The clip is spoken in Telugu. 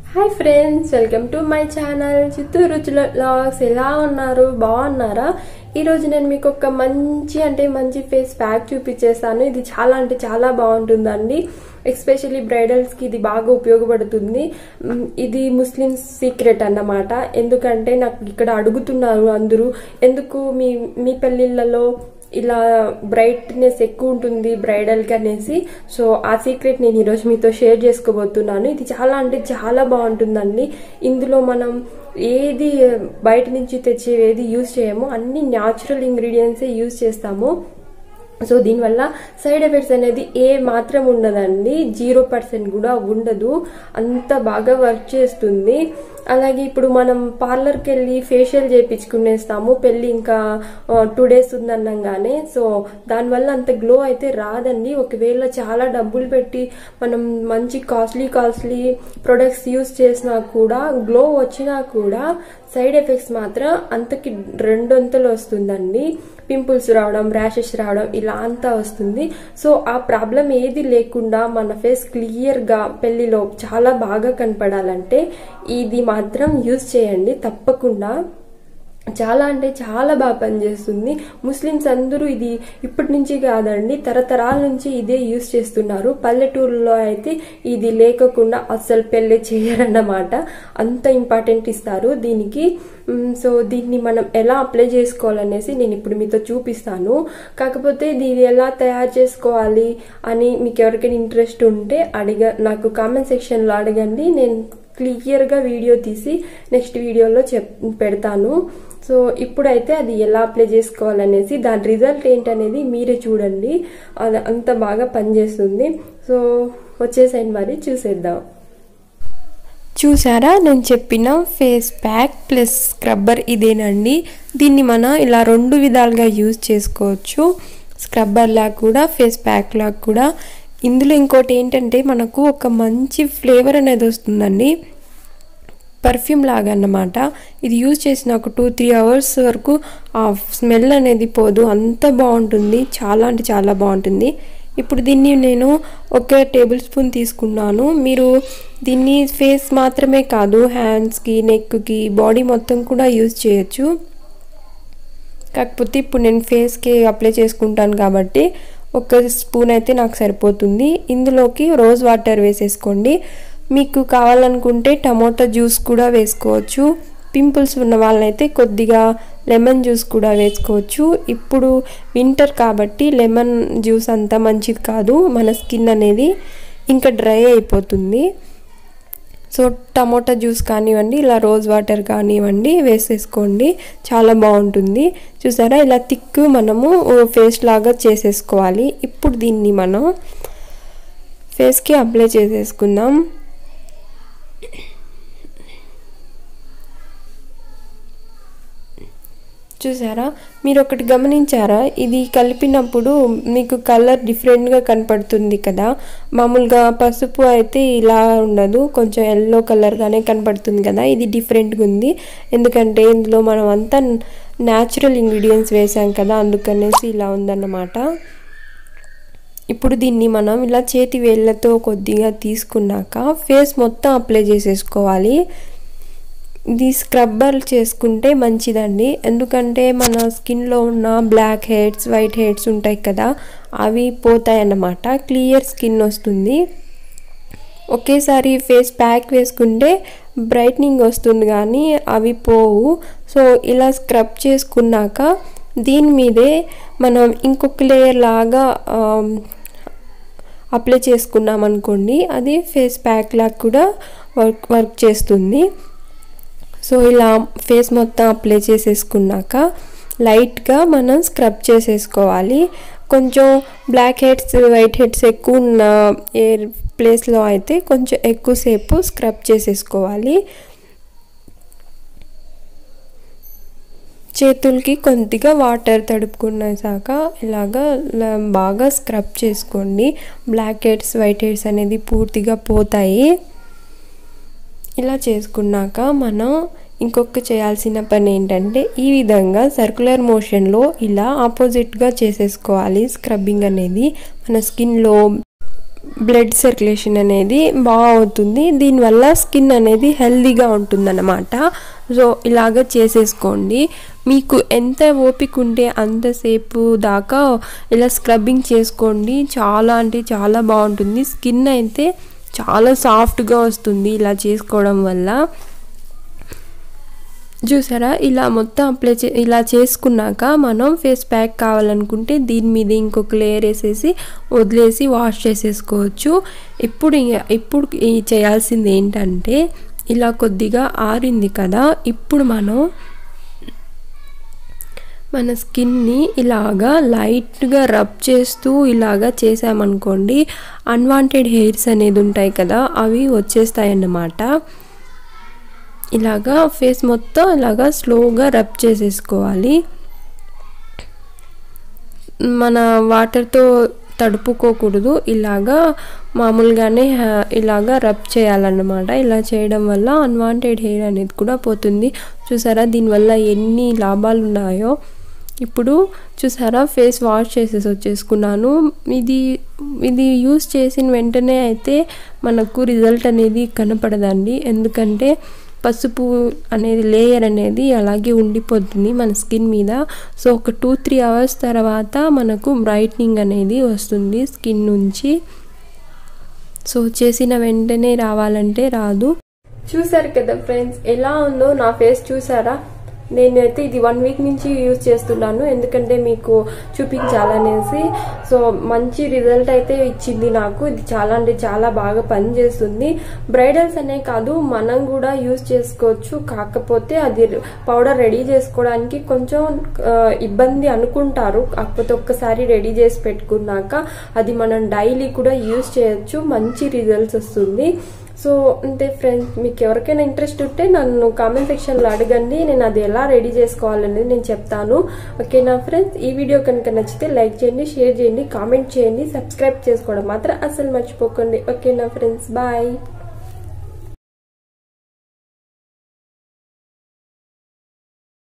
hi friends welcome to my channel Chittoor రుచుల బ్లాగ్స్ ఎలా ఉన్నారు బాగున్నారా ఈరోజు నేను మీకు ఒక మంచి అంటే మంచి ఫేస్ ప్యాక్ చూపించేస్తాను ఇది చాలా అంటే చాలా బాగుంటుందండి ఎస్పెషల్లీ బ్రైడల్స్కి ఇది బాగా ఉపయోగపడుతుంది మ్, ఇది ముస్లిమ్స్ సీక్రెట్ అన్నమాట ఎందుకంటే నాకు ఇక్కడ అడుగుతున్నారు అందరూ ఎందుకు మీ మీ పెళ్ళిళ్ళలో ఇలా బ్రైట్నెస్ ఎక్కువ ఉంటుంది బ్రైడల్కి అనేసి సో ఆ సీక్రెట్ నేను ఈరోజు మీతో షేర్ చేసుకోబోతున్నాను ఇది చాలా అంటే చాలా బాగుంటుందండి ఇందులో మనం ఏది బయట నుంచి తెచ్చి ఏది యూజ్ చేయమో అన్ని న్యాచురల్ ఇంగ్రీడియంట్సే యూజ్ చేస్తాము సో దీనివల్ల సైడ్ ఎఫెక్ట్స్ అనేది ఏ మాత్రం ఉండదండి జీరో పర్సెంట్ కూడా ఉండదు అంత బాగా వర్క్ చేస్తుంది అలాగే ఇప్పుడు మనం పార్లర్కి వెళ్ళి ఫేషియల్ చేయించుకునేస్తాము పెళ్ళి ఇంకా టూ డేస్ ఉందన్నగానే సో దానివల్ల అంత గ్లో అయితే రాదండి ఒకవేళ చాలా డబ్బులు పెట్టి మనం మంచి కాస్ట్లీ కాస్ట్లీ ప్రొడక్ట్స్ యూస్ చేసినా కూడా గ్లో వచ్చినా కూడా సైడ్ ఎఫెక్ట్స్ మాత్రం అంతకి రెండొంతలు వస్తుందండి పింపుల్స్ రావడం ర్యాషెస్ రావడం ఇలా అంతా వస్తుంది సో ఆ ప్రాబ్లం ఏది లేకుండా మన ఫేస్ క్లియర్గా పెళ్లిలో చాలా బాగా కనపడాలంటే ఇది మాత్రం యూజ్ చేయండి తప్పకుండా చాలా అంటే చాలా బాగా పనిచేస్తుంది ముస్లిమ్స్ అందరూ ఇది ఇప్పటి నుంచి కాదండి తరతరాల నుంచి ఇదే యూస్ చేస్తున్నారు పల్లెటూరులో అయితే ఇది లేకుండా అస్సలు పెళ్ళి చేయరన్నమాట అంత ఇంపార్టెంట్ ఇస్తారు దీనికి మ్, సో దీన్ని మనం ఎలా అప్లై చేసుకోవాలనేసి నేను ఇప్పుడు మీతో చూపిస్తాను కాకపోతే దీన్ని ఎలా తయారు చేసుకోవాలి అని మీకు ఎవరికైనా ఇంట్రెస్ట్ ఉంటే అడిగ నాకు కామెంట్ సెక్షన్లో అడగండి నేను క్లియర్గా వీడియో తీసి నెక్స్ట్ వీడియోలో చెప్ పెడతాను సో ఇప్పుడైతే అది ఎలా అప్లై చేసుకోవాలనేసి దాని రిజల్ట్ ఏంటనేది మీరే చూడండి అది అంత బాగా పనిచేస్తుంది సో వచ్చేసండి మరి చూసేద్దాం చూసారా నేను చెప్పిన ఫేస్ ప్యాక్ ప్లస్ స్క్రబ్బర్ ఇదేనండి దీన్ని మనం ఇలా రెండు విధాలుగా యూజ్ చేసుకోవచ్చు స్క్రబ్బర్ లాగా కూడా ఫేస్ ప్యాక్ లాగా కూడా ఇందులో ఇంకోటి ఏంటంటే మనకు ఒక మంచి ఫ్లేవర్ అనేది వస్తుందండి పర్ఫ్యూమ్ లాగా అన్నమాట ఇది యూజ్ చేసిన ఒక టూ త్రీ అవర్స్ వరకు ఆ స్మెల్ అనేది పోదు అంత బాగుంటుంది చాలా అంటే చాలా బాగుంటుంది ఇప్పుడు దీన్ని నేను ఒక టేబుల్ స్పూన్ తీసుకున్నాను మీరు దీన్ని ఫేస్ మాత్రమే కాదు హ్యాండ్స్కి నెక్కి బాడీ మొత్తం కూడా యూజ్ చేయొచ్చు కాకపోతే ఇప్పుడు నేను ఫేస్కి అప్లై చేసుకుంటాను కాబట్టి ఒక స్పూన్ అయితే నాకు సరిపోతుంది ఇందులోకి రోజ్ వాటర్ వేసేసుకోండి మీకు కావాలనుకుంటే టమోటా జ్యూస్ కూడా వేసుకోవచ్చు పింపుల్స్ ఉన్న వాళ్ళైతే కొద్దిగా లెమన్ జ్యూస్ కూడా వేసుకోవచ్చు ఇప్పుడు వింటర్ కాబట్టి లెమన్ జ్యూస్ అంత మంచిది కాదు మన స్కిన్ అనేది ఇంకా డ్రై అయిపోతుంది సో టమోటా జ్యూస్ కానివ్వండి ఇలా రోజ్ వాటర్ కానివ్వండి వేసేసుకోండి చాలా బాగుంటుంది చూసారా ఇలా థిక్ మనము ఫేస్ లాగా చేసేసుకోవాలి ఇప్పుడు దీన్ని మనం ఫేస్కి అప్లై చేసేసుకుందాం చూసారా మీరు ఒకటి గమనించారా ఇది కలిపినప్పుడు మీకు కలర్ డిఫరెంట్గా కనపడుతుంది కదా మామూలుగా పసుపు అయితే ఇలా ఉండదు కొంచెం ఎల్లో కలర్గానే కనపడుతుంది కదా ఇది డిఫరెంట్గా ఉంది ఎందుకంటే ఇందులో మనం అంతా న్యాచురల్ ఇంగ్రీడియంట్స్ వేసాం కదా అందుకనేసి ఇలా ఉందన్నమాట ఇప్పుడు దీన్ని మనం ఇలా చేతి వేళ్ళతో కొద్దిగా తీసుకున్నాక ఫేస్ మొత్తం అప్లై చేసేసుకోవాలి ఇది స్క్రబ్బర్ చేసుకుంటే మంచిదండి ఎందుకంటే మన స్కిన్లో ఉన్న బ్లాక్ హెడ్స్ వైట్ హెడ్స్ ఉంటాయి కదా అవి పోతాయి అన్నమాట క్లియర్ స్కిన్ వస్తుంది ఒకేసారి ఫేస్ ప్యాక్ వేసుకుంటే బ్రైట్నింగ్ వస్తుంది కానీ అవి పోవు సో ఇలా స్క్రబ్ చేసుకున్నాక దీని మీదే మనం ఇంకొక లేయర్ లాగా అప్లై చేసుకున్నాం అనుకోండి అది ఫేస్ ప్యాక్ లాగా కూడా వర్క్ వర్క్ చేస్తుంది సో ఇలా ఫేస్ మొత్తం అప్లై చేసేసుకున్నాక లైట్గా మనం స్క్రబ్ చేసేసుకోవాలి కొంచెం బ్లాక్ హెడ్స్ వైట్ హెడ్స్ ఎక్కువ ఉన్న ఏ ప్లేస్లో అయితే కొంచెం ఎక్కువసేపు స్క్రబ్ చేసేసుకోవాలి చేతులకి కొద్దిగా వాటర్ తడుపుకునేసాక ఇలాగా బాగా స్క్రబ్ చేసుకోండి బ్లాక్ హెడ్స్ వైట్ హెడ్స్ అనేది పూర్తిగా పోతాయి ఇలా చేసుకున్నాక మనం ఇంకొక చేయాల్సిన పని ఏంటంటే ఈ విధంగా సర్క్యులర్ మోషన్లో ఇలా ఆపోజిట్గా చేసేసుకోవాలి స్క్రబ్బింగ్ అనేది మన స్కిన్లో బ్లడ్ సర్క్యులేషన్ అనేది బాగా అవుతుంది దీనివల్ల స్కిన్ అనేది హెల్దీగా ఉంటుందన్నమాట సో ఇలాగ చేసేసుకోండి మీకు ఎంత ఓపిక ఉంటే అంతసేపు దాకా ఇలా స్క్రబ్బింగ్ చేసుకోండి చాలా అంటే చాలా బాగుంటుంది స్కిన్ అయితే చాలా సాఫ్ట్గా వస్తుంది ఇలా చేసుకోవడం వల్ల చూసారా ఇలా మొత్తం అప్లై చే ఇలా చేసుకున్నాక మనం ఫేస్ ప్యాక్ కావాలనుకుంటే దీని మీద ఇంకొక లేయర్ వేసేసి వదిలేసి వాష్ చేసేసుకోవచ్చు ఇప్పుడు ఇ- ఇప్పుడు ఈ చేయాల్సింది ఏంటంటే ఇలా కొద్దిగా ఆరింది కదా ఇప్పుడు మనం మన స్కిన్ని ఇలాగా లైట్గా రబ్ చేస్తూ ఇలాగా చేసామనుకోండి అన్వాంటెడ్ హెయిర్స్ అనేది ఉంటాయి కదా అవి వచ్చేస్తాయి అన్నమాట ఇలాగా ఫేస్ మొత్తం ఇలాగా స్లోగా రబ్ చేసేసుకోవాలి మన వాటర్తో తడుపుకోకూడదు ఇలాగా మామూలుగానే హా- ఇలాగా రబ్ చేయాలన్నమాట ఇలా చేయడం వల్ల అన్వాంటెడ్ హెయిర్ అనేది కూడా పోతుంది చూసారా దీనివల్ల ఎన్ని లాభాలు ఉన్నాయో ఇప్పుడు చూసారా ఫేస్ వాష్ చేసేసి వచ్చేసుకున్నాను ఇది ఇది యూస్ చేసిన వెంటనే అయితే మనకు రిజల్ట్ అనేది కనపడదండి ఎందుకంటే పసుపు అనేది లేయర్ అనేది అలాగే ఉండిపోతుంది మన స్కిన్ మీద సో ఒక టూ త్రీ అవర్స్ తర్వాత మనకు బ్రైట్నింగ్ అనేది వస్తుంది స్కిన్ నుంచి సో చేసిన వెంటనే రావాలంటే రాదు చూసారు కదా ఫ్రెండ్స్ ఎలా ఉందో నా ఫేస్ చూసారా నేనైతే ఇది వన్ వీక్ నుంచి యూజ్ చేస్తున్నాను ఎందుకంటే మీకు చూపించాలనేసి సో మంచి రిజల్ట్ అయితే ఇచ్చింది నాకు ఇది చాలా అంటే చాలా బాగా పనిచేస్తుంది బ్రైడల్స్ అనే కాదు మనం కూడా యూజ్ చేసుకోవచ్చు కాకపోతే అది పౌడర్ రెడీ చేసుకోవడానికి కొంచెం ఆ, ఇబ్బంది అనుకుంటారు కాకపోతే ఒక్కసారి రెడీ చేసి పెట్టుకున్నాక అది మనం డైలీ కూడా యూజ్ చేయొచ్చు మంచి రిజల్ట్స్ వస్తుంది సో అంటే ఫ్రెండ్స్ మీకు ఎవరికైనా ఇంట్రెస్ట్ ఉంటే నన్ను కామెంట్ సెక్షన్లో అడగండి నేను అది ఎలా రెడీ చేసుకోవాలనేది నేను చెప్తాను ఓకేనా ఫ్రెండ్స్ ఈ వీడియో కనుక నచ్చితే లైక్ చేయండి షేర్ చేయండి కామెంట్ చేయండి సబ్స్క్రైబ్ చేసుకోవడం మాత్రం అసలు మర్చిపోకండి ఓకేనా ఫ్రెండ్స్ బాయ్